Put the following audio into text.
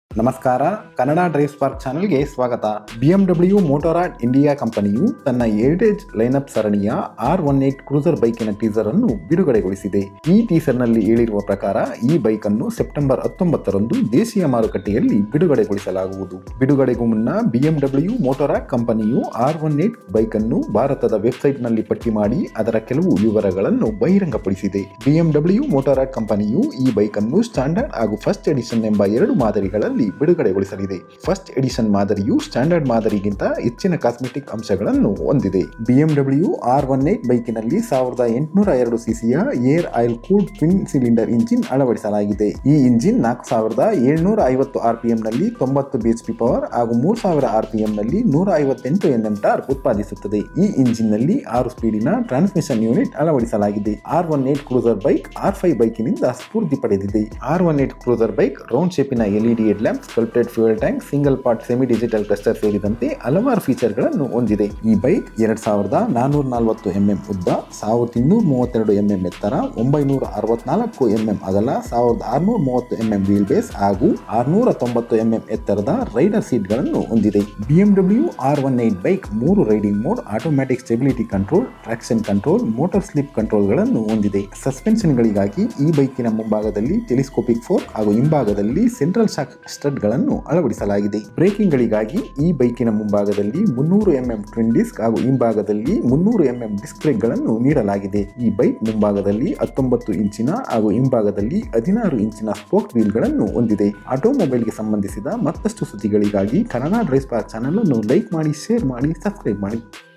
ನಮಸ್ಕಾರ Kannada drive spark ಚಾನೆಲ್ಗೆ ಸ್ವಾಗತ ಬಿಎಂಡಬ್ಲ್ಯೂ ಮೋಟೋರಾಡ್ ಇಂಡಿಯಾ ಕಂಪನಿಯು ತನ್ನ ಏರ್ಡೇಜ್ ಲೈನಪ್ ಸರಣಿಯ ಆರ್ ಒನ್ ಏಟ್ ಕ್ರೂಸರ್ ಬೈಕಿನ ಟೀಸರ್ ಅನ್ನು ಬಿಡುಗಡೆಗೊಳಿಸಿದೆ ಈ ಟೀಸರ್ನಲ್ಲಿ ಹೇಳಿರುವ ಪ್ರಕಾರ ಈ ಬೈಕ್ ಅನ್ನು ಸೆಪ್ಟೆಂಬರ್ ಹತ್ತೊಂಬತ್ತರಂದು ದೇಶೀಯ ಮಾರುಕಟ್ಟೆಯಲ್ಲಿ ಬಿಡುಗಡೆಗೊಳಿಸಲಾಗುವುದು ಬಿಡುಗಡೆಗೂ ಮುನ್ನ ಬಿಎಂಡಬ್ಲ್ಯೂ ಮೋಟೋರಾಡ್ ಕಂಪನಿಯು ಆರ್ ಒನ್ ಏಟ್ ಬೈಕ್ ಅನ್ನು ಭಾರತದ ವೆಬ್ಸೈಟ್ನಲ್ಲಿ ಪಟ್ಟಿ ಮಾಡಿ ಅದರ ಕೆಲವು ವಿವರಗಳನ್ನು ಬಹಿರಂಗಪಡಿಸಿದೆ ಬಿಎಂಡಬ್ಲ್ಯೂ ಮೋಟೋರಾಡ್ ಕಂಪನಿಯು ಈ ಬೈಕ್ ಅನ್ನು ಸ್ಟ್ಯಾಂಡರ್ಡ್ ಹಾಗೂ ಫಸ್ಟ್ ಎಡಿಷನ್ ಎಂಬ ಎರಡು ಮಾದರಿಗಳಲ್ಲಿ ಬಿಡುಗಡೆಗೊಳಿಸಲಿದೆ ಫಸ್ಟ್ ಎಡಿಷನ್ ಮಾದರಿಯು ಸ್ಟ್ಯಾಂಡರ್ಡ್ ಮಾದರಿಗಿಂತ ಹೆಚ್ಚಿನ ಕಾಸ್ಮೆಟಿಕ್ ಅಂಶಗಳನ್ನು ಹೊಂದಿದೆ ಬಿಎಂಡಬ್ಲ್ಯೂ ಆರ್ ಒನ್ ಏಟ್ ಬೈಕಿನಲ್ಲಿ ಸಾವಿರದ ಎಂಟುನೂರ ಎರಡು ಸಿಸಿಯ air oil cooled twin cylinder engine ಅಳವಡಿಸಲಾಗಿದೆ ಈ ಇಂಜಿನ್ ನಾಲ್ಕು ಸಾವಿರದ ಏಳ್ನೂರ ಐವತ್ತು ಆರ್ ಪಿ ನಲ್ಲಿ ತೊಂಬತ್ತು ಬಿ ಎಚ್ ಪಿ ಪವರ್ ಹಾಗೂ ಮೂರು ಸಾವಿರ ಆರ್ ಪಿ ನಲ್ಲಿ ನೂರ ಐವತ್ತೆಂಟು ಎನ್ ಎಂ ಟಾರ್ ಉತ್ಪಾದಿಸುತ್ತದೆ ಈ ಇಂಜಿನ್ ನಲ್ಲಿ ಆರು ಸ್ಪೀಡಿನ ಟ್ರಾನ್ಸ್ಮಿಷನ್ ಯೂನಿಟ್ ಅಳವಡಿಸಲಾಗಿದೆ R one eight cruiser bike R five ಬೈಕಿನಿಂದ ಸ್ಫೂರ್ತಿ ಪಡೆದಿದೆ R one eight cruiser bike round ಶೇಪಿನ LED head lamp sculpted fuel tank single part semi digital cluster ಸೇರಿದಂತೆ ಹಲವಾರು ಫೀಚರ್ಗಳನ್ನು ಹೊಂದಿದೆ ಈ ಬೈಕ್ ಎರಡ್ ಸಾವಿರದ ನಾನೂರ ನಲವತ್ತು ಎಂಎಂ ಉದ್ದ ಸಾವಿರದ ಇನ್ನೂರ ಮೂವತ್ತೆರಡು ಎಂಎಂ ಎತ್ತರ ಒಂಬೈನೂರ ಅರವತ್ನಾಲ್ಕು ಎಂಎಂ ಅಗಲ ಸಾವಿರದ ಆರುನೂರ ಮೂವತ್ತು ಎಂಎಂ ವೀಲ್ ಬೇಸ್ ಹಾಗೂ ಆರುನೂರ ತೊಂಬತ್ತು ಎಂಎಂ ಎತ್ತರದ ರೈಡರ್ ಸೀಟ್ಗಳನ್ನು ಹೊಂದಿದೆ BMW R one eight bike ಮೂರು riding mode automatic stability control traction control motor slip ಕಂಟ್ರೋಲ್ಗಳನ್ನು ಹೊಂದಿದೆ ಸಸ್ಪೆನ್ಷನ್ಗಳಿಗಾಗಿ ಈ ಬೈಕಿನ ಮುಂಭಾಗದಲ್ಲಿ ಟೆಲಿಸ್ಕೋಪಿಕ್ ಫೋರ್ಕ್ ಹಾಗೂ ಹಿಂಭಾಗದಲ್ಲಿ ಸೆಂಟ್ರಲ್ ಶಾಕ್ ಸ್ಟಡ್ಗಳನ್ನು ಅಳವಡಿಸಲಾಗಿದೆ ಬ್ರೇಕಿಂಗ್ಗಳಿಗಾಗಿ ಈ ಬೈಕಿನ ಮುಂಭಾಗದಲ್ಲಿ ಮುನ್ನೂರು ಎಂಎಂ ಟ್ವಿನ್ ಡಿಸ್ಕ್ ಹಾಗೂ ಹಿಂಭಾಗದಲ್ಲಿ ಮುನ್ನೂರು ಎಂಎಂ ಡಿಸ್ಕ್ ಬ್ರೇಕ್ಗಳನ್ನು ನೀಡಲಾಗಿದೆ ಈ ಬೈಕ್ ಮುಂಭಾಗದಲ್ಲಿ ಹತ್ತೊಂಬತ್ತು ಇಂಚಿನ ಹಾಗೂ ಹಿಂಭಾಗದಲ್ಲಿ ಹದಿನಾರು ಇಂಚಿನ ಸ್ಪೋಕ್ ವೀಲ್ಗಳನ್ನು ಹೊಂದಿದೆ ಆಟೋಮೊಬೈಲ್ಗೆ ಸಂಬಂಧಿಸಿದ ಮತ್ತಷ್ಟು ಸುದ್ದಿಗಳಿಗಾಗಿ ಕನ್ನಡ ಡ್ರೈವ್ ಪಾರ್ಕ್ ಚಾನಲ್ ಅನ್ನು ಲೈಕ್ ಮಾಡಿ ಶೇರ್ ಮಾಡಿ ಸಬ್ಸ್ಕ್ರೈಬ್ ಮಾಡಿ